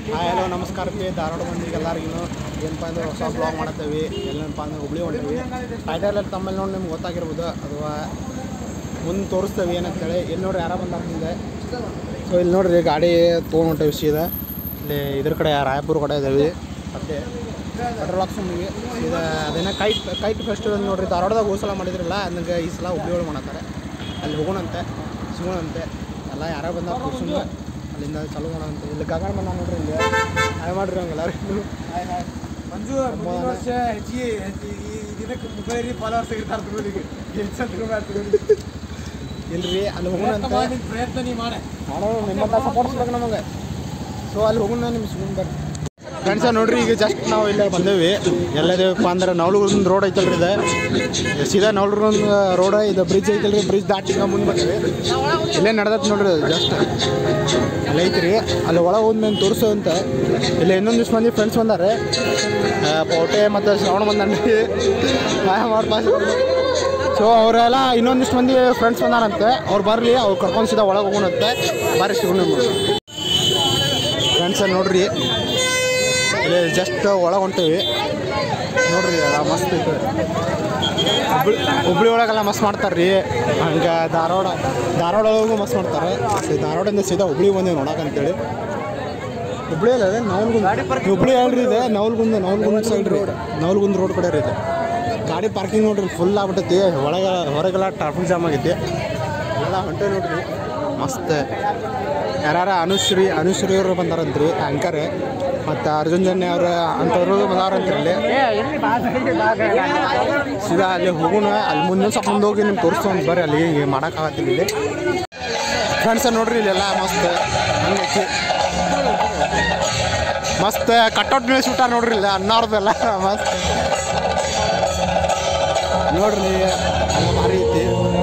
Hi hello ನಮಸ್ಕಾರ ಪಿ ಧಾರವಾಡ ಮಂದಿಗೆ ಎಲ್ಲರಿಗೂ ಏನಪ್ಪ ಅಂದ್ರೆ ಹೊಸ ಬ್ಲಾಗ್ ಮಾಡತ್ತೇವೆ ಎಲ್ಲೇನಪ್ಪ ಅಂದ್ರೆ ಹುಬ್ಳಿ ಹೊಂಟೀವಿ ಟೈಟಲಲ್ಲಿ ತಮ್ಮಲ್ಲಿ ನೋಡಿ ನಿಮ್ಗೆ ಗೊತ್ತಾಗಿರ್ಬೋದು ಅಥವಾ ಮುಂದೆ ತೋರಿಸ್ತೇವೆ ಏನಂತೇಳಿ ಇಲ್ಲಿ ನೋಡ್ರಿ ಯಾರ ಬಂದಾರ ಮುಂದೆ ಸೊ ಇಲ್ಲಿ ನೋಡ್ರಿ ಗಾಡಿ ತೊಗೊಂಡು ಹೊಂಟೇವಿ ಸೀದಾ ಇಲ್ಲಿ ಇದ್ರ ಕಡೆ ರಾಯಪುರ ಕಡೆ ಇದ್ದೇವೆ ಮತ್ತೆ ಪೆಟ್ರೋಲ್ ಹಾಕ್ಸ್ಕೊಂಡ್ವಿ ಸೀದಾ ಅದೇನ ಕೈಟ್ ಕೈಟ್ ಫೆಸ್ಟಿವಲ್ ನೋಡ್ರಿ ಧಾರವಾಡದಾಗ ಹೋದ ಸಲ ಮಾಡಿದ್ರಲ್ಲ ಅದಕ್ಕೆ ಈ ಸಲ ಹುಬ್ಳಿ ಒಳಗೆ ಮಾಡತ್ತಾರೆ ಅಲ್ಲಿ ಹೋಗೋಣಂತೆ ಸಿಗೋಣಂತೆ ಎಲ್ಲ ಯಾರೋ ಬಂದ ಸುಮ್ಮನೆ ಅಲ್ಲಿಂದ ಚಾಲೂ ಮಾಡೋಣಂತೆ ಇಲ್ಲಿ ಗಗನ ಬಂದ ನೋಡ್ರಿ ಇಲ್ಲಿ ಹಾಯ್ ಮಾಡ್ರಿ ಹಂಗೆ ಎಲ್ಲರಿಗೂ ಮಂಜು ಮುಂದಿನ ವರ್ಷ ಹೆಚ್ಚಿಗೆ ಹೆಚ್ಚಿ- ಈ ಇದಕ್ಕೆ ಮುಖಳಿ ಫಾಲೋವರ್ಸ್ ಇರ್ತಾರೆ ತಗೊಳ್ಳಿಗೆ ಹೆಚ್ಚು ಇಲ್ರಿ ಅಲ್ಲಿ ಹೋಗೋಣಂತೆ ಮಾಡಿ ಪ್ರಯತ್ನ ನೀ ಮಾಡೆ ಮಾಡೋಣ ನಿಮ್ಮಂತ ಸಪೋರ್ಟ್ ಸಿಗ್ಬೇಕು ನಮಗೆ ಸೊ ಅಲ್ಲಿ ಹೋಗೋಣ ನಿಮ್ಗೆ ಸಿಗೋಣ ಬರ್ರಿ ಫ್ರೆಂಡ್ಸ ನೋಡ್ರಿ ಈಗ ಜಸ್ಟ್ ನಾವು ಇಲ್ಲೇ ಬಂದೇವಿ ಎಲ್ಲದೇವಪ್ಪ ಅಂದ್ರೆ ನವಲಗುಂದ ರೋಡ್ ಐತಲ್ರಿ ಇದು ಸೀದಾ ನವಲಗುಂದ ರೋಡ್ ಇದು ಬ್ರಿಡ್ಜ್ ಐತಲ್ರಿ ಬ್ರಿಡ್ಜ್ ದಾಟಿ ನಾವು ಮುಂದೆ ಬಂದೇವಿ ಇಲ್ಲೇ ನಡೆದತ್ ನೋಡ್ರಿ ಜಸ್ಟ್ ಅಲ್ಲಿ ಐತ್ರಿ ಅಲ್ಲಿ ಒಳಗೆ ಹೋದ್ಮೇಲೆ ತೋರಿಸು ಅಂತ ಇಲ್ಲಿ ಇನ್ನೊಂದಿಷ್ಟು ಮಂದಿ ಫ್ರೆಂಡ್ಸ್ ಬಂದಾರೆ ಆ, ಪೌಟೆ ಮತ್ತು ಶ್ರವಣ ಬಂದಾನ್ರಿ ಸಹಾಯ ಮಾಡ್ತಾ ಸೊ ಅವರೆಲ್ಲ ಇನ್ನೊಂದಿಷ್ಟು ಮಂದಿ ಫ್ರೆಂಡ್ಸ್ ಬಂದಾರಂತೆ ಅವ್ರು ಬರಲಿ ಅವ್ರು ಕರ್ಕೊಂಡು ಸೀದಾ ಒಳಗೆ ಹೋಗೋಣಂತೆ ಬಾರಿ ಸಿಗೋಣ ಫ್ರೆಂಡ್ಸ ನೋಡ್ರಿ ಇಲ್ಲಿ ಜಸ್ಟ್ ಒಳಗೆ ಹೊಂಟೇವಿ ನೋಡ್ರಿ ಎಲ್ಲ ಮಸ್ತ್ ಐತೆ ಹುಬ್ಳಿ ಹುಬ್ಳಿ ಒಳಗೆಲ್ಲ ಮಸ್ತ್ ಮಾಡ್ತಾರೆ ರೀ ಹಂಗೆ ಧಾರವಾಡ ಧಾರವಾಡ ಒಳಗೂ ಮಸ್ತ್ ಮಾಡ್ತಾರೆ ಈ ಧಾರವಾಡದಿಂದ ಸೀದಾ ಹುಬ್ಳಿ ಬಂದೇವಿ ನೋಡಕ್ಕಂತೇಳಿ ಹುಬ್ಳಿ ಅಲ್ಲ ಅದೇ ನವಲ್ಗುಂದ ಹುಬ್ಳಿ ಹೇಳ್ರಿ ಇದೆ ನವಲ್ಗುಂದ ನವಲ್ಗುಂದ ಸೈಡ್ ರೀ ನವಲ್ಗುಂದ ರೋಡ್ ಕಡೆ ರೀ ಇದು ಗಾಡಿ ಪಾರ್ಕಿಂಗ್ ನೋಡ್ರಿ ಫುಲ್ ಆಗ್ಬಿಟ್ಟೈತಿ ಒಳಗೆ ಹೊರಗೆಲ್ಲ ಟ್ರಾಫಿಕ್ ಜಾಮ್ ಆಗೈತಿ ಎಲ್ಲ ಹೊಂಟೆ ನೋಡ್ರಿ ಮಸ್ತ್ ಯಾರ್ಯಾರ ಅನುಶ್ರೀ ಅನುಶ್ರೀ ಅವರು ಬಂದಾರಂತ್ರಿ ಆ್ಯಂಕರ್ ಮತ್ತು ಅರ್ಜುನ್ ಜನ್ಯ ಅವರು ಅಂಥವ್ರು ಬಂದಾರಂತ್ರಿ ಇಲ್ಲಿ ಸೀದಾ ಅಲ್ಲಿ ಹೋಗೋಣ ಅಲ್ಲಿ ಮುಂದೆ ಸ್ವಲ್ಪ ಮುಂದೆ ಹೋಗಿ ನಿಮ್ಗೆ ತೋರಿಸ್ತು ಬರ್ರಿ ಅಲ್ಲಿ ಹಿಂಗೆ ಮಾಡೋಕ್ಕಾಗತ್ತಿಲ್ಲ ಇಲ್ಲಿ ಫ್ರೆಂಡ್ಸ ನೋಡ್ರಿ ಇಲ್ಲೆಲ್ಲ ಮಸ್ತ್ ಹಂಗೈತಿ ಮಸ್ತ್ ಕಟ್ಔಟ್ ನಿಲ್ಲಿಸ್ಬಿಟ್ಟ ನೋಡ್ರಿ ಇಲ್ಲ ಅನ್ನೋರ್ದೆಲ್ಲ ಮಸ್ತ್ ನೋಡ್ರಿ ಎಲ್ಲ ಭಾರಿ ಐತಿ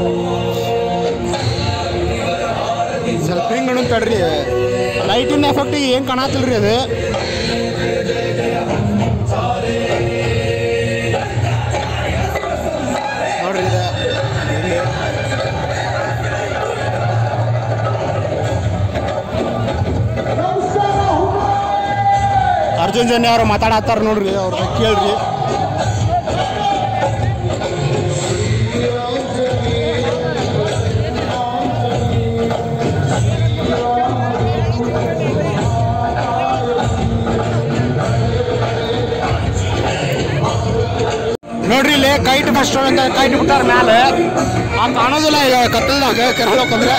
ಸ್ವಲ್ಪ ಹಿಂಗೆ ತಡ್ರಿ ಲೈಟಿನ ಎಫೆಕ್ಟಿಗೆ ಏನು ಕಾಣತ್ತಿಲ್ರಿ ಅದು ನೋಡ್ರಿ ಇದು ಇಲ್ಲಿ ಅರ್ಜುನ್ ಜನ್ಯ ಅವರು ಮಾತಾಡತ್ತಾರ ನೋಡ್ರಿ ಅವ್ರ ಕೇಳ್ರಿ ನೋಡ್ರಿ ಇಲ್ಲಿ ಕೈಟ್ ಫಸ್ಟ್ ಅಂತ ಕೈಟ್ ಬಿಟ್ಟಾರ ಮ್ಯಾಲೆ ಆ ಕಾಣೋದಿಲ್ಲ ಈಗ ಕತ್ತಲ್ದಾಗ ಕೆರಳೋಕಂದ್ರೆ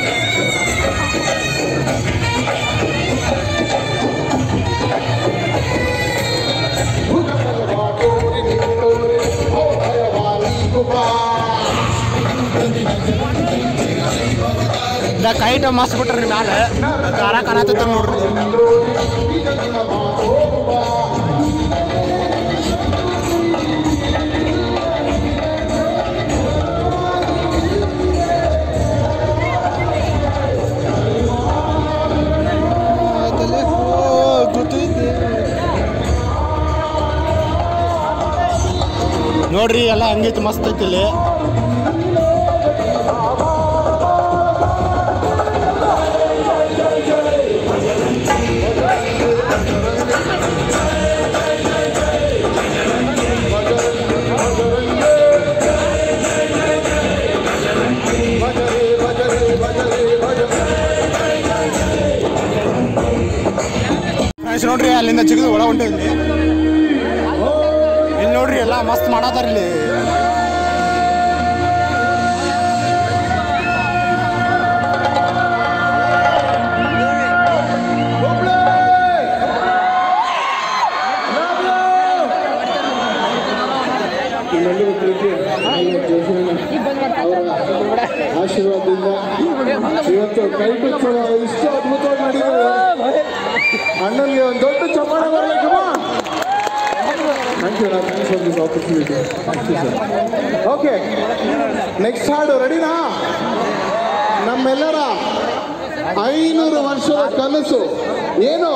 ಇದ ಕೈಟ್ ಮಸ್ತ್ ಬಿಟ್ರಿ ಮ್ಯಾಲೆ ಕಾರ ಕಾಣತ್ತ ನೋಡ್ರಿ ನೋಡ್ರಿ ಎಲ್ಲ ಹಂಗೈತಿ ಮಸ್ತ್ ಐತಿ ಇಲ್ಲಿ ಫ್ರೆಂಡ್ಸ್ ನೋಡ್ರಿ ಅಲ್ಲಿಂದ ಚಿಕ್ಕದು ಒಳ ಹೊಂಟೆ ಇಲ್ಲಿ ಇಲ್ಲಿ ನೋಡ್ರಿ ಎಲ್ಲ ಮಸ್ತ್ ಮಾಡತ್ತಾರ ಇಲ್ಲಿ ನಮ್ಮೆಲ್ಲರ ಪ್ರೀತಿ ನಮ್ಮ ಜೋಶಿಯಣ್ಣ ಅವರ ಆಶೀರ್ವಾದದಿಂದ ಇವತ್ತು ಕೈಟುತ್ಸವ ಇಷ್ಟು ಅದ್ಭುತವಾಗಿ ಮಾಡಿದ್ದಾರೆ ಅಣ್ಣನಿಗೆ ಒಂದು ದೊಡ್ಡ ಚಪ್ಪಾಳೆ ಬರಲಿ thank you thanks for this opportunity thank you sir okay next ಹಾಡು ರೆಡಿನಾ ನಮ್ಮೆಲ್ಲರ ಐನೂರು ವರ್ಷದ ಕನಸು ಏನು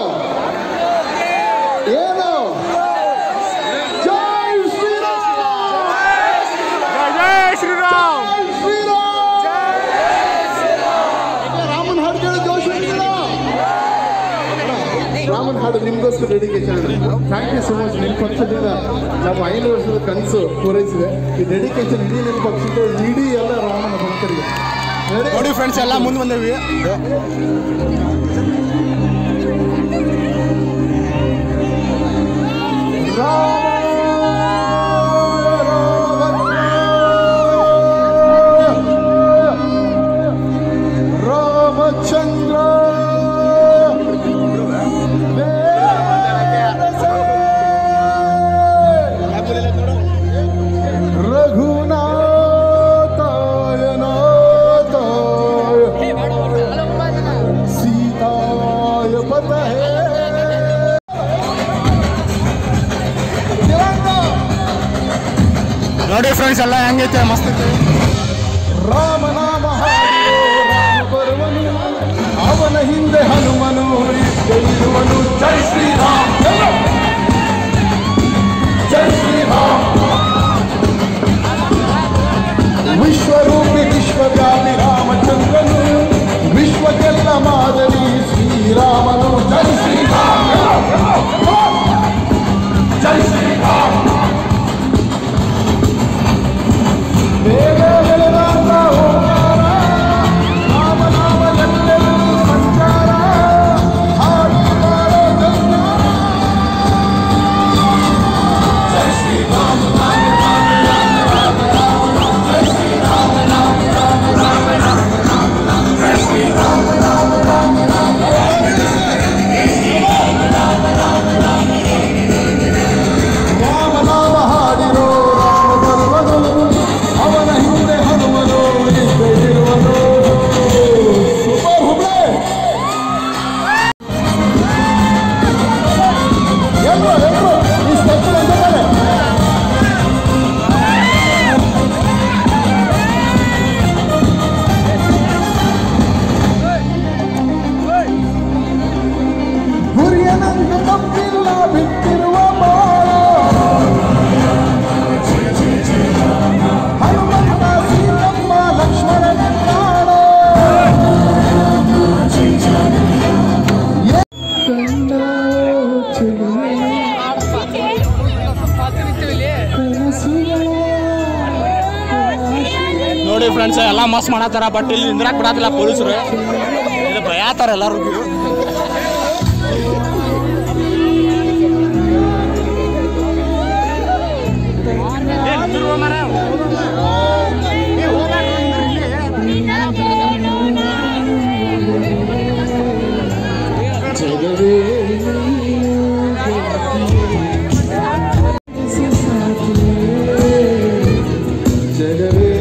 ಏನು ಜೈ ಶ್ರೀರಾಮ್ ಜೈ ಶ್ರೀರಾಮ್ ರಾಮನ್ ಹಾಡು ಕೇಳಿ ಜೋಶ್ ರಾಮನ ಹಾಡು ನಿಮಗೋಸ್ಕರ dedication thank you so much ನಿಮ್ಮ ಪಕ್ಷದಿಂದ ನಮ್ಮ ಐನೂರು ವರ್ಷದ ಕನಸು ಪೂರೈಸಿದೆ ಈ ಡೆಡಿಕೇಶನ್ ಇಡೀ ನಿಮ್ಮ ಪಕ್ಷದ ಇಡೀ ಎಲ್ಲ ರಾಮನ ಭಕ್ತರಿಗೆ Ready? ನೋಡಿ ಫ್ರೆಂಡ್ಸ್ ಎಲ್ಲ ಮುಂದೆ ಬಂದೇವಿ ರಾಮಚಂದ್ರ ರಘುನಾಥಾಯ ನಾಥಾಯ ಸೀತಾಯ ಪತಹೇ ನೋಡಿ ಫ್ರೆಂಡ್ಸ್ ಎಲ್ಲ ಹೆಂಗೈತೆ ಮಸ್ತ್ ಐತೆ ರಾಮನಾಮ ಹಾಡಿರೋ ರಾಮ ಬರುವನು ಅವನ ಹಿಂದೆ ಹನುಮನು ಇರುವನು ಜೈ ಶ್ರೀರಾಮ್ ಜೈ ಶ್ರೀರಾಮ್ ವಿಶ್ವರೂಪಿ ವಿಶ್ವವ್ಯಾಪಿ ರಾಮಚಂದ್ರನು ವಿಶ್ವಕ್ಕೆಲ್ಲ ಮಾದರಿ ಶ್ರೀರಾಮನು ಜೈ ಶ್ರೀರಾಮ್ ಜೈ ಶ್ರೀರಾಮ್ ಬೇಗ ಬೆಳೆದಾದ ಓಂಕಾರ ರಾಮನಾಮ ಎಲ್ಲೆಲ್ಲೂ ಸಂಚಾರ ಹಾಡಿ ಬಾಳೋ ಜಂಗಾರ. ಜೈ ಶ್ರೀರಾಮ ರಾಮನಾಮ ಹಾಡಿರೋ ರಾಮ ಬರುವನು ಅವನ ಹಿಂದೆ ಹನುಮನು ಹಿಂದೆ ಇರುವನು ಸೂಪರ್ ಹುಬ್ಳೆ ಎಲ್ರು ಎಲ್ರು ಈ ಸ್ಟೆಪ್ ಎಂದರೆ ಗುರಿಯ ನಂಗೆ ತಪ್ಪಿಲ್ಲ ಬಿಟ್ಟಿರುವ ಬಾಳ ಹನುಮಂತ ಸೀತಮ್ಮ ಲಕ್ಷ್ಮಣನ ಕಾಣ ಕಣ್ಣ ಚೆಲುವೆ ನೋಡಿ ಫ್ರೆಂಡ್ಸ್ ಎಲ್ಲ ಮಸ್ತ್ ಮಾಡತ್ತಾರ ಬಟ್ ಇಲ್ಲಿ ನಿಂದ್ರಾಕ್ ಬಿಡತ್ತಿಲ್ಲ ಪೊಲೀಸರು ಇದು ಭಯಾತಾರ ಎಲ್ಲರಿಗೂ ಜಗವೇ ಜಗವೇ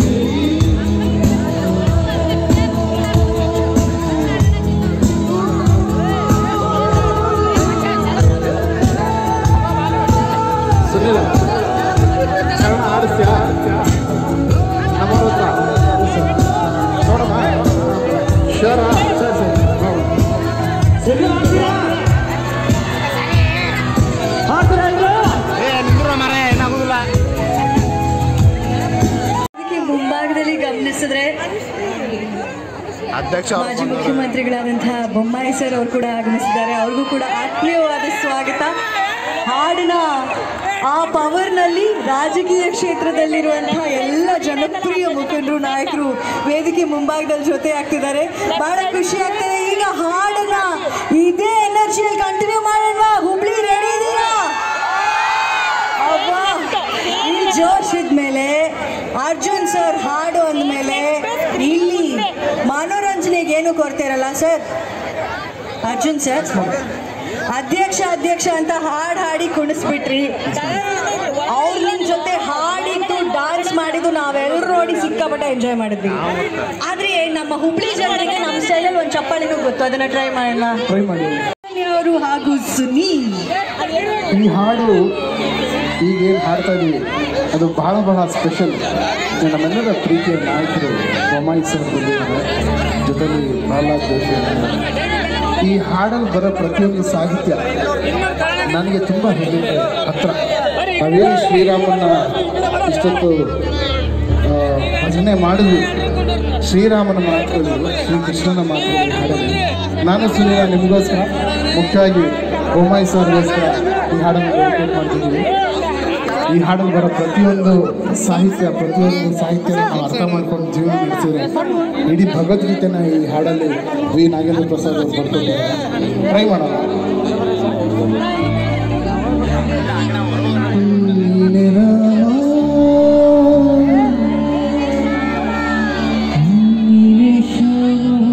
ಸುನಿಲ ಶರಣ ಆಡಿಸ್ತೀಯ ನಮ್ಮ ಹತ್ರ ನೋಡಮ್ಮ ಶರ ಸರಿ ಸರಿ ನೋಡು. ಏ ನಿಂದ್ರು ಮರ ಏನಾಗುದಿಲ್ಲ ಅದಕ್ಕೆ ಮುಂಭಾಗದಲ್ಲಿ ಗಮನಿಸಿದ್ರೆ ಅಧ್ಯಕ್ಷ ಅವ್ರು ಮಾಜಿ ಬಂದವ್ರು. ಮುಖ್ಯಮಂತ್ರಿಗಳಾದಂತಹ ಬೊಮ್ಮಾಯಿ ಸರ್ ಅವರು ಕೂಡ ಆಗಮಿಸಿದ್ದಾರೆ ಅವ್ರಿಗೂ ಕೂಡ ಆತ್ಮೀಯವಾದ ಸ್ವಾಗತ ಹಾಡಿನ ಆ ಪವರ್ನಲ್ಲಿ ರಾಜಕೀಯ ಕ್ಷೇತ್ರದಲ್ಲಿರುವಂತಹ ಎಲ್ಲ ಜನಪ್ರಿಯ ಮುಖಂಡರು ನಾಯಕರು ವೇದಿಕೆ ಮುಂಭಾಗದಲ್ಲಿ ಜೊತೆ ಆಗ್ತಿದ್ದಾರೆ ಬಹಳ ಖುಷಿ ಆಗ್ತದೆ ಈಗ ಹಾಡನ್ನ ಇದೇ ಎನರ್ಜಿಯಲ್ಲಿ ಕಂಟಿನ್ಯೂ ಮಾಡೋಣ ಹುಬ್ಳಿ ರೆಡಿ ಇದೀರಾ ಅಬ್ಬಾ ಈ ಜೋಶ್ ಇದ್ಮೇಲೆ ಅರ್ಜುನ್ ಸರ್ ಹಾಡು ಅಂದಮೇಲೆ ಇಲ್ಲಿ ಮನೋರಂಜನೆಗೆ ಏನು ಕೊರತೆ ಇರಲ್ಲ ಸರ್ ಅರ್ಜುನ್ ಸರ್ ಅಧ್ಯಕ್ಷ ಅಧ್ಯಕ್ಷ ಅಂತ ಹಾಡು ಹಾಡಿ ಕುಣಿಸ್ಬಿಟ್ರಿ ಅವ್ರು ನಿಮ್ ಜೊತೆ ಹಾಡಿದ್ದು ಡಾನ್ಸ್ ಮಾಡಿದ್ದು ನಾವೆಲ್ಲರೂ ನೋಡಿ ಸಿಕ್ಕಾಪಟ್ಟೆ ಎಂಜಾಯ್ ಮಾಡಿದ್ವಿ ಆದ್ರೆ ನಮ್ಮ ಹುಬ್ಳಿ ಜನರಿಗೆ ನಮ್ಮ ಸ್ಟೈಲಲ್ಲಿ ಒಂದು ಚಪ್ಪಾಳಿನೂ ಗೊತ್ತು ಅದನ್ನ ಟ್ರೈ ಮಾಡೋಣ ಟ್ರೈ ಮಾಡಿ ಅವರು ಹಾಗೂ ಸುನೀಲ್ ಈ ಹಾಡು ಈಗೇನು ಹಾಡ್ತಾ ಇದೀವಿ ಅದು ಬಹಳ ಬಹಳ ಸ್ಪೆಷಲ್ ನಮ್ಮೆಲ್ಲರ ಪ್ರೀತಿಯ ನಾಯಕರು ಬೊಮ್ಮಾಯಿ ಸರ್ ಬಂದಿದ್ದಾರೆ ಜೊತೆಲಿ ಪ್ರಹ್ಲಾದ್ ಜೋಶಿ ಅವರು. ಈ ಹಾಡಲ್ಲಿ ಬರೋ ಪ್ರತಿಯೊಂದು ಸಾಹಿತ್ಯ ನನಗೆ ತುಂಬ ಹೆಮ್ಮೆ ಹತ್ರ ನಾವೇನು ಶ್ರೀರಾಮನ್ನ ಇಷ್ಟೊತ್ತು ಆ, ಭಜನೆ ಮಾಡಿದ್ವಿ ಶ್ರೀರಾಮನ ಮಾತುಗಳು ಶ್ರೀಕೃಷ್ಣನ ಮಾತುಗಳು ಹಾಡಲ್ಲಿ ನಾನು ಸುನೀಲ ನಿಮಗೋಸ್ಕರ ಮುಖ್ಯವಾಗಿ ಬೊಮ್ಮಾಯಿ ಸರ್ಗೋಸ್ಕರ ಈ ಹಾಡನ್ನು ಡೆಡಿಕೇಟ್ ಮಾಡ್ತಿದ್ದೀವಿ ಈ ಹಾಡಲ್ಲಿ ಬರೋ ಪ್ರತಿಯೊಂದು ಸಾಹಿತ್ಯ ಪ್ರತಿಯೊಂದು ಸಾಹಿತ್ಯ ನಾವು ಅರ್ಥ ಮಾಡ್ಕೊಂಡು ಜೀವನ ನಡೆಸಿದ್ರೆ ಇಡೀ ಭಗವದ್ಗೀತೆನ ಈ ಹಾಡಲ್ಲಿ ವಿ ನಾಗೇಂದ್ರ ಪ್ರಸಾದ್ ಅವರು ಬರ್ಕೊಟ್ಟಿದ್ದಾರೆ ಟ್ರೈ ಮಾಡೋಣ ನೀನೆ ರಾಮ, ನೀನೆ ಶ್ಯಾಮ,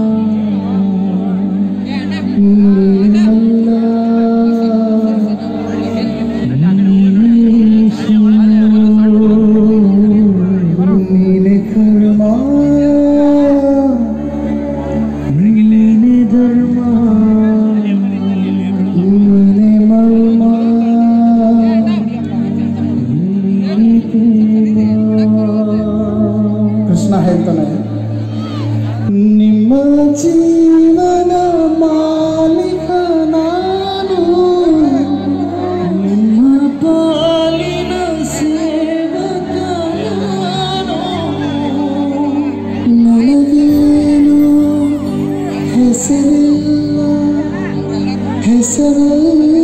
ನೀನೆ ಮಲ್ಲ, ನೀನೆ ಕರ್ಮ ನೀನೆ ಧರ್ಮ ನೀನೆ ಮರ್ಮ ಕೃಷ್ಣ ಹೇಳ್ತಾನೆ ನಿಮ್ಮ ಜೀವನ ಮಾಲಿಕ ನಾನು ನಿಮ್ಮ ಪಾಲಿನ ಸೇವಕ ನಾನು ನನಗೇನು ಹೆಸರಿಲ್ಲ ಹೆಸರಲ್ಲಿ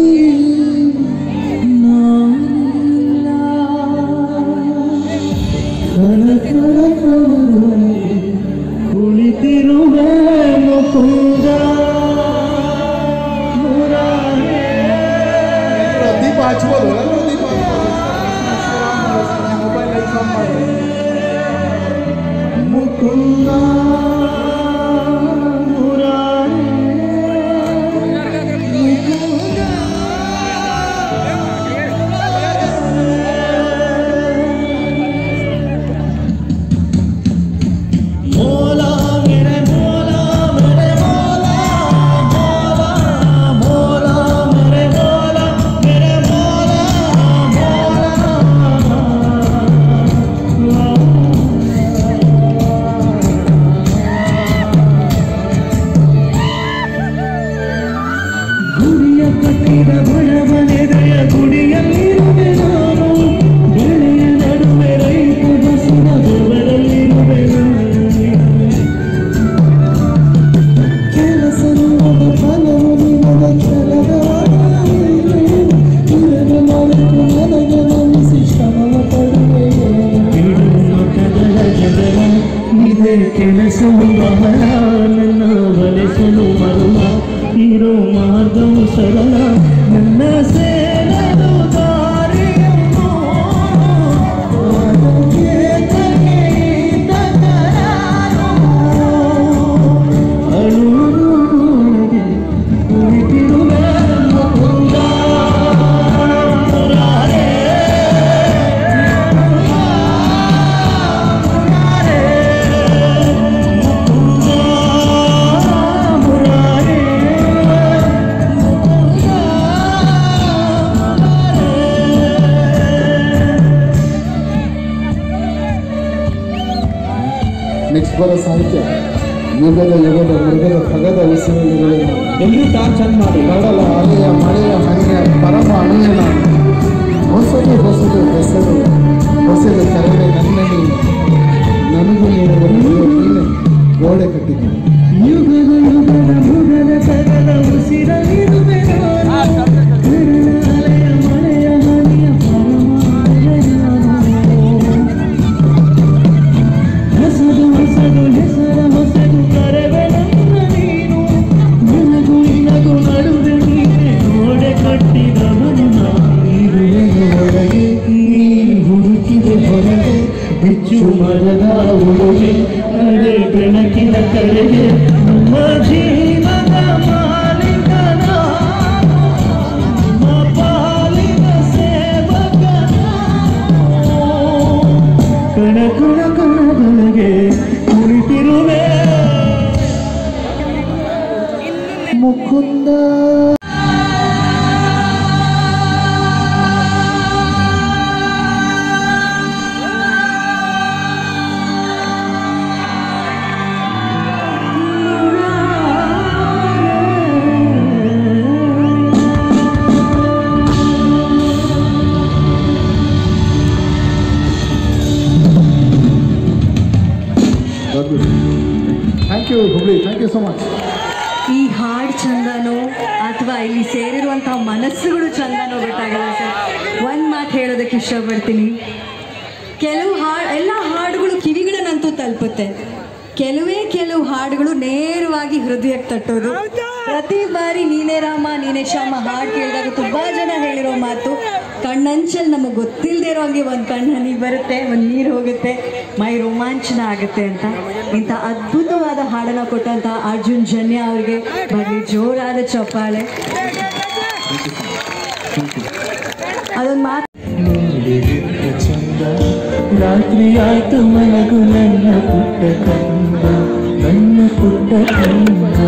ನಾನಿಲ್ಲ ಕಣ ಕಣ ಕಣದಲ್ಲಿ ಕುಳಿತಿರುವೆ ಮುಕುಂದ ದೀಪ ಹಚ್ಬೋದು ಎಲ್ಲರೂ ದೀಪ ಮೊಬೈಲ್ ಐಫೋನ್ ಮಾಡಿ ಮುಕುಂದ ಮೋಲಾ ಮೇರೆ ಮೋಲಾ ಮೇರೆ ಮೋಲಾ ಮೋಲಾ ಮೋಲಾ ಮೇರೆ ಮೋಲಾ ಮೇರೆ ಮೋಲಾ ಗುಡಿಯ ಕಟ್ಟಿದ ಬಡವನೆದೆಯ ಗುಡಿಯಲ್ಲಿರುವೆ ನಾನು ಬೆಳೆಯ ನಡುವೆ ರೈತ ಬಸಿನ ಬೆವರಲ್ಲಿರುವೆ ನಾನು ಕೆಲಸ ನಿಮ್ಮದ ಫಲವು ನಿಮ್ಮದ ಛಲದ ಇದನ್ನು ಮರೆತು ನನಗೆ ನಮಿಸಿ ಶ್ರಮವ ಪಡುವೆ ಇದೇ ಕೆಲಸವು ಬಹಳ ನನ್ನ ಬಲೆಸಲು ಮರುಳ ಇರೋ ಮಾರ್ಗವು ಸರಳ ನನ್ನ ಸೇರಲು ದಾರಿಯನ್ನು ಅದಕ್ಕೆ ತಗೆಯಿದ ಕರಾರು. ಅಳುವುದು ಕುಳಿತಿರುವೆ ಮುಕುಂದ ಮುರಾರೇ. ನೆಕ್ಸ್ಟ್ ಬರೋ ಸಾಹಿತ್ಯ ಯುಗದ ಯುಗದ ಮೃಗದ ಖಗದ ಉಸಿರುಗಳಿವೆ ಎಲ್ಲರೂ ಟಾರ್ಚ್ ಆನ್ ಮಾಡಿ ಕಡಲ ಅಲೆಯ ಮಳೆಯ ಹನಿಯ ಪರಮ ಅಣುಯ ನಾನು ಹೊಸದು ಹೊಸದು ಹೆಸರು ಹೊಸದು ಕರೆವೆ ನನ್ನ ನೀನು ನನಗೂ ನೀನು ನೀನೆ ಗೋಡೆ ಕಟ್ಟಿದ್ದೀನಿ ಯುಗದ ಯುಗದ ಮೃಗದ ಖಗದ ಉಸಿರಲಿರುವೆ ನಾನು ಕಡಲ ಅಲೆಯ ಮಳೆಯ ಹನಿಯ ಪರಮ ಅಣುಯ ನಾನು ಹೊಸದು ಹೊಸದು ಹೆಸರ ಹೊಸದು ಕರೆವೆ ನನ್ನ ನೀನು ನನಗೂ ನಿನಗೂ ನಡುವೆ ನೀ ಯು ಸೊ ಮಚ್ ಈ ಹಾಡು ಚಂದನೋ ಅಥವಾ ಇಲ್ಲಿ ಸೇರಿರುವಂತಹ ಮನಸ್ಸುಗಳು ಚಂದನೋ ಗೊತ್ತಾಗಲ್ಲ ಸರ್ ಒಂದು ಮಾತು ಹೇಳೋದಕ್ಕೆ ಇಷ್ಟಪಡ್ತೀನಿ ಕೆಲವು ಹಾಡು ಎಲ್ಲ ಹಾಡುಗಳು ಕಿವಿಗಳನ್ನಂತೂ ತಲುಪುತ್ತೆ ಕೆಲವೇ ಕೆಲವು ಹಾಡುಗಳು ನೇರವಾಗಿ ಹೃದಯಕ್ಕೆ ತಟ್ಟೋದು ಪ್ರತಿ ಬಾರಿ ನೀನೇ ರಾಮ ನೀನೇ ಶ್ಯಾಮ ಹಾಡು ಕೇಳಿದಾಗ ತುಂಬ ಜನ ಹೇಳಿರೋ ಮಾತು ಕಣ್ಣಂಚಲ್ಲಿ ನಮಗೆ ಗೊತ್ತಿಲ್ಲದೆ ಇರೋ ಹಂಗೆ ಒಂದು ಕಣ್ಣು ಹನಿ ಬರುತ್ತೆ ಒಂದು ನೀರು ಹೋಗುತ್ತೆ ಮೈ ರೋಮಾಂಚನ ಆಗುತ್ತೆ ಅಂತ ಇಂಥ ಅದ್ಭುತವಾದ ಹಾಡನ್ನು ಕೊಟ್ಟಂಥ ಅರ್ಜುನ್ ಜನ್ಯ ಅವರಿಗೆ ಬರಲಿ ಜೋರಾದ ಚಪ್ಪಾಳೆ ಅದೊಂದು ಮಾತು ಚಂದ ರಾತ್ರಿ ಆಯ್ತು ಮಲಗು ನನ್ನ ಪುಟ್ಟ ಕಂದ ನನ್ನ ಪುಟ್ಟ ಕಂದ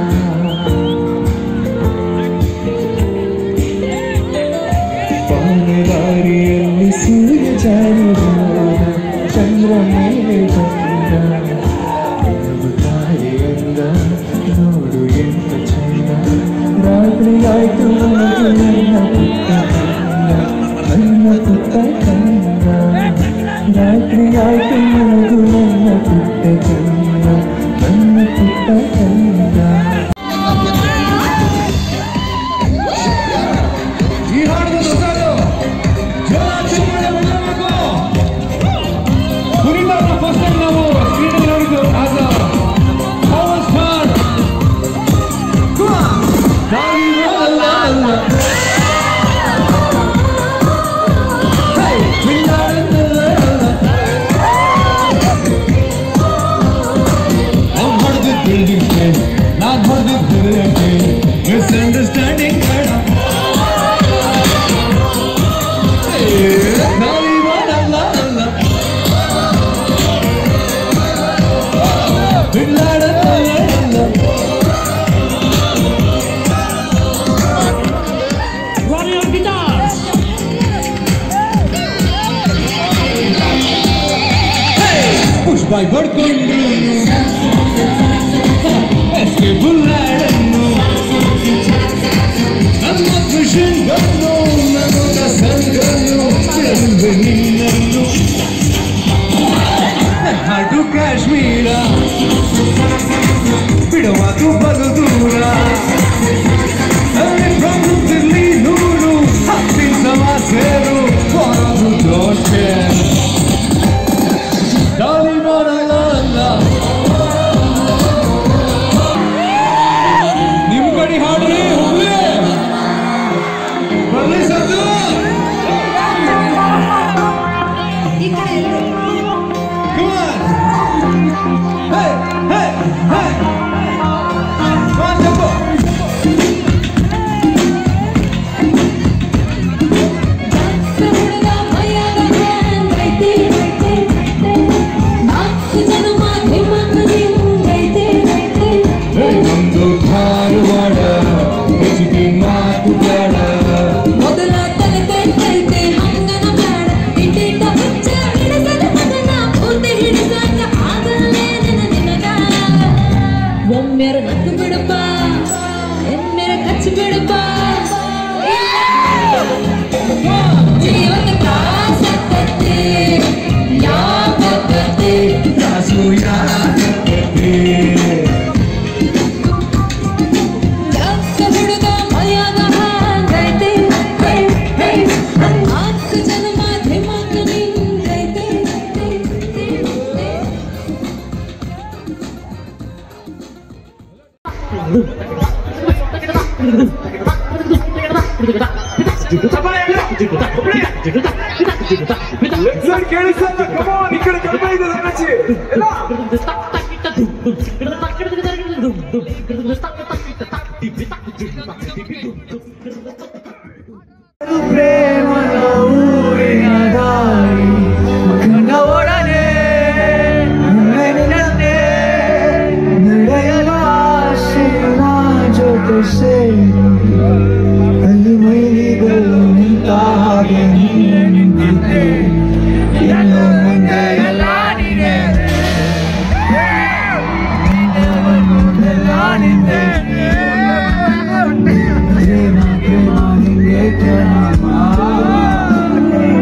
ಪಾನದಾರಿಯಲ್ಲಿ ಸೂರ್ಯ ಜಾರಿ ಹೋದ, ಚಂದ್ರ ಮೇಲೆ ಬಂದ ಕೆಲವು ತಾರೆಯಂದ ನೋಡು ಎಂತ ಚಂದ ರಾತ್ರಿ ಆಯ್ತು ಮಲಗು ನನ್ನ ಪುಟ್ಟ ಕಂದ ನನ್ನ ಪುಟ್ಟ ಕಂದ ರಾತ್ರಿ ಆಯ್ತು ಮಲಗು ನನ್ನ ಪುಟ್ಟ ಕಂದ ನನ್ನ ಪುಟ್ಟ ಕಂದ ಈ ಹಾಡಿನ ಸಾಲು ಜೋರಾಗಿ ಮಾಡಬೇಕು ಕುರಿತಾದ ಫಸ್ಟ್ ಟೈಮ್ ನಾವು ಸ್ಕ್ರೀನ್ ನೋಡಿದ್ದು ಆಸ್ ಪವರ್ ಸ್ಟಾರ್ ಅವ್ನು ಹೊಡೆದಿದ್ದ ಬಿಲ್ಡಿಂಗ್ ನಾನು ಹೊಡೆದಿದ್ದ ಮಿಸ್ಅಂಡರ್ಸ್ಟ್ಯಾಂಡಿಂಗ್ ಬೇಡ ಪುಷ್ಪಾಯ್ ಹೊಡ್ಕೊಂಡು ಎಸ್ಕೆ ಬುಲ್ಲಾಡನ್ನು ನಮ್ಮ ಕೃಷನ್ ಗನ್ನು ನಮ್ಮ ಸಂಗನ್ನು ಚೆಲುವೆ ನಿನ್ನನ್ನು ಹಾಡು ಕಾಶ್ಮೀರ ಬಿಡುವುದು ಬಲು ದೂರ ಅಲ್ಲಿ ಪ್ರಕೃತಿಲಿ ನೂರು ಹತ್ತಿನ ಸಮ ಸೇರು ಬರೋದು ದೋಷೆ ಗಾಳಿ ಬರಲ್ಲ ಅಲ್ಲ ನಿಮ್ ಕಡೆ ಹಾಡ್ರಿ ಹುಬ್ಳಿ ಬರ್ಲಿ ಸದ್ದು Come on! Hey! Hey! Hey! Come on, tempo! Hey, ನಮ್ದು ಧಾರವಾಡ ಹೆಚ್ಚಿಗೆ ಮಾತು ಬೇಡ ಮೊದಲ ತಲೆ ಕೈತೆ ಹಂಗನ ಬೇಡ ಇಟ್ಟಿಟ್ಟ ಹುಚ್ಚ ಹಿಡಿಸದ ಮಗನ ಪೂರ್ತಿ ಹಿಡಿಸಾಕ ಆಗಲ್ಲೇ ನಿನ ನಿನಗ ಒಮ್ಮೆರ ನಕ್ಕು ಬಿಡಪ್ಪ ಎಮ್ಮೆರ ಕಚ್ಚಿ ಬಿಡಪ್ಪ ಜೀವನ ಕಾಸತ್ತೈತಿ ಯಾಕತ್ತೈತಿ ಕಾಸು ಯಾಕೆ ಯಾಕ ಹುಡುಗ ಮೈಯಾಗ ಹಾಗೈತಿ ಹೈ ಹೈ ನಾಲ್ಕು ಜನ್ಮ ಧಿಮಾಕ ನಿಂಗೈತಿ ಕೇಳಿಸಲ್ಲ ಕಮಾನ್ ಈ ಕಡೆ ಕಡಿಮೆ ಇದೆ ದಯಮಾಡಿ. ಎಲ್ಲ ಪ್ರೇಮದ ಊರಿನ ದಾರಿ ಮಗನ ಒಡನೆ ನೆನನೆ ನಡೆಯಲು ಆಶೆನ ಜೊತೆ ಸೇರಿ ಅಲ್ಲಿ ಮೈಲಿಗಳು ನಿಂತ ಹಾಗೆ ನೀನು ನಿಂತಿದ್ದೆ ಇನ್ನು ಮುಂದೆ ಎಲ್ಲ ನೀನೆ ಮುಂದೆ ಮುಂದೆಲ್ಲ ನಿಂದೆ ಪ್ರೇಮ ಪ್ರೇಮ ನಿಂಗೆ ಪ್ರೇಮ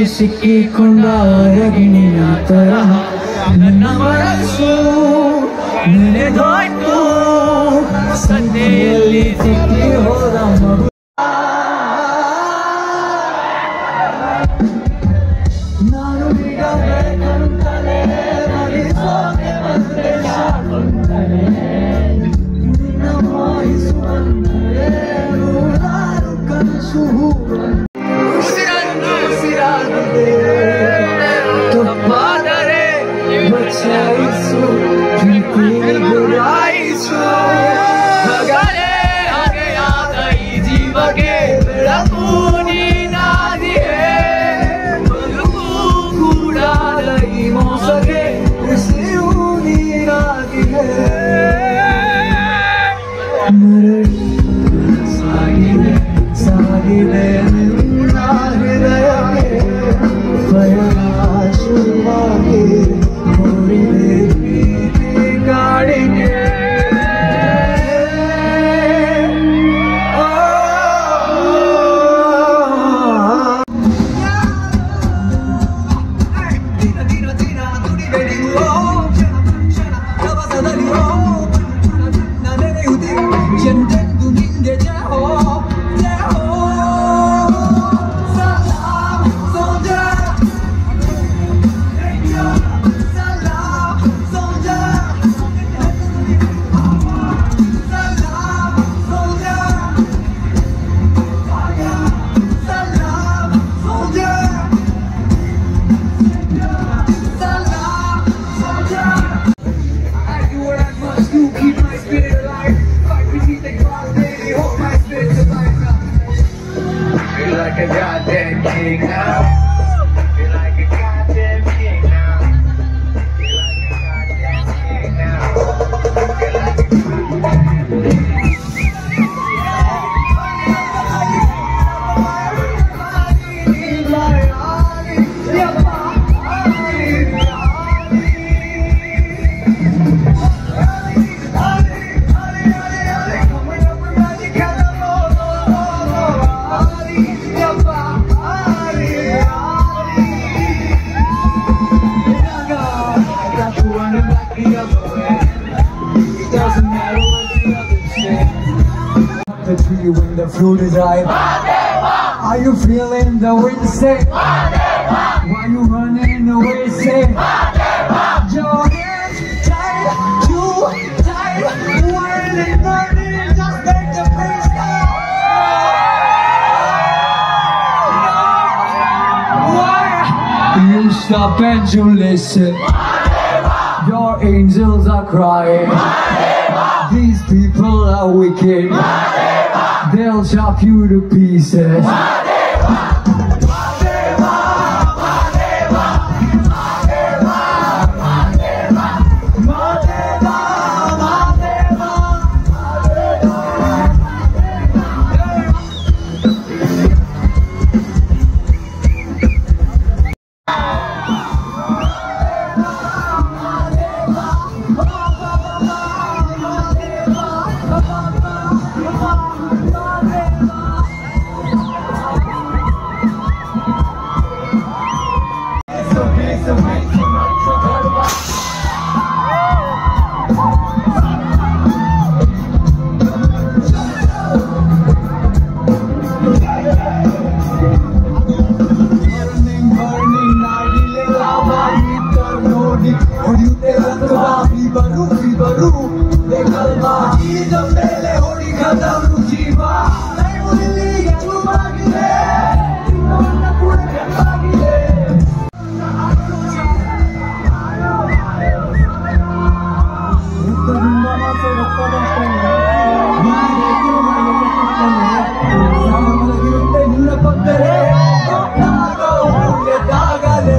ಸಿಕ್ಕಿಕೊಂಡ ಅರಗಿಣಿಯ ತರಹ ನನ್ನ ಮನಸ್ಸು ನೆನೆದೋಯ್ತು ಸಂಧ್ಯೆಯಲ್ಲಿ ಸಿಕ್ಕಿ ಹೋದ ಮಗು ನಾನು ಈಗ ಬೇಕಂತಲೇ ಮರಿಸೋಕೆ ಬಂದೆ ಸಾಕುಂತಲೇ ನಿನ್ನ ಮಾಯಿಸುವಂತಲೇ ನೂರಾರು ಕನಸು ಉಸಿರನ್ನು ಉಸಿರಾಗಿದೆ ತಪ್ಪಾದರೆ ಬಚಾಯಿಸು ಪ್ರೀತಿ ಗುರಾಯಿಸು ಹಗಲೇ ಹಗೆಯಾದ ಈ ಜೀವಕ್ಕೆ ಬೆಳಕು ನೀನಾದಿಯೇ ಬದುಕು ಕೂಡಾದ ಈ ಮೋಸಗೆ ಉಸಿರು ನೀರಾಗಿದೆ ಮರಳಿ ಸಾಗಿದೆ ಸಾಗಿದೆ ನಿನ್ನ ಹೃದಯಕ್ಕೆ ಪಯಣ ಶುರುವಾಗಿ ಮೂಡಿದೆ ಪ್ರೀತಿ ಕಾಡಿಗೆ ದಿನ ದಿನ ದಿನ ದುಡಿಬೇಡಿ ಓ ಕ್ಷಣ ಕ್ಷಣ ರಭಸದಲ್ಲಿ ಓ ನೆನೆಯುವುದೇ ಎಂದೆಂದು ನಿಂಗೆ ಜಯ ಹೋ ಜಯ ಹೋ ಸಲಾಮ್ ಸೋಲ್ಜರ್ ಸಲಾಮ್ ಸೋಲ್ಜರ್ ಸಲಾಮ್ ಸೋಲ್ಜರ್ ಸಲಾಮ್ soldier Salam, soldier. I do what I must do, keep my spirit alive. Fight beneath the ground, baby, hold my spirit survive now. Feel like a goddamn king now. Feel like a goddamn king now. Feel like a goddamn king now. Feel like a Doesn't matter what the others say. The tree when the fruit is ripe. Are you feeling the wind say? Why you running away say? Your hands tied, too tight. Whirling, burning, just make the pace Why? You stop and you listen. Your angels are crying. These people are wicked. They'll chop you to pieces. Burning, burning, ನಾಡಿಲೆ lava heater ನೋಡಿ ಹೊಡೆಯುತ್ತೆ ರಕ್ತವಾಗಿ ಬರು ಬರು ಬೇಕಲ್ವಾ ಈಗ ಮೇಲೆ ಹೊಡಿಗದವರು ಜೀವ ನೀವು ಇಲ್ಲಿ ಗೆಲುವಾಗಿದೆ ನಿಮ್ಮನ್ನ ಕೂಡ ಗೆಲುವಾಗಿದೆ ರಕ್ತದಿಂದ ಮಾತ್ರ ರಕ್ತದಂತೆ ಮಾಯಕ್ಕೆ ಮಾಯಕ್ಕೆ ಸಾಮಗಿರುತ್ತೆ ನಿನ್ನ ಪಕ್ಕಲೇ ಗೊತ್ತಾಗೋ ಒಳ್ಳೆದಾಗಲೇ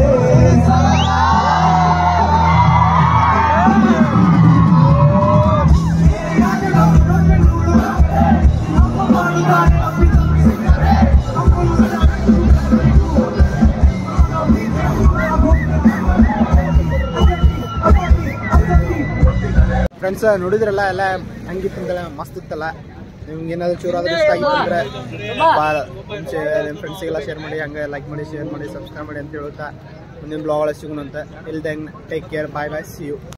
ಫ್ರೆಂಡ್ಸ್ ನೋಡಿದ್ರಲ್ಲ ಎಲ್ಲ ಹಂಗಿತ್ತಂದಲ್ಲ ಮಸ್ತ್ ಇತ್ತಲ್ಲ ನಿಮ್ಗೆ ಏನಾದ್ರು ಚೂರಾದ್ರೂ ಇಷ್ಟ ಆಗಿತ್ತು ಅಂದರೆ ಭಾಳ ನಿಮ್ಮ ಫ್ರೆಂಡ್ಸಿಗೆಲ್ಲ ಶೇರ್ ಮಾಡಿ ಹಂಗೆ ಲೈಕ್ ಮಾಡಿ ಶೇರ್ ಮಾಡಿ ಸಬ್ಸ್ಕ್ರೈಬ್ ಮಾಡಿ ಅಂತ ಹೇಳುತ್ತಾ ಮುಂದಿನ ಬ್ಲಾಗ್ ಒಳಗೆ ಸಿಗೋಣಂತೆ ಇಲ್ದಂಗೆ take care bye bye see you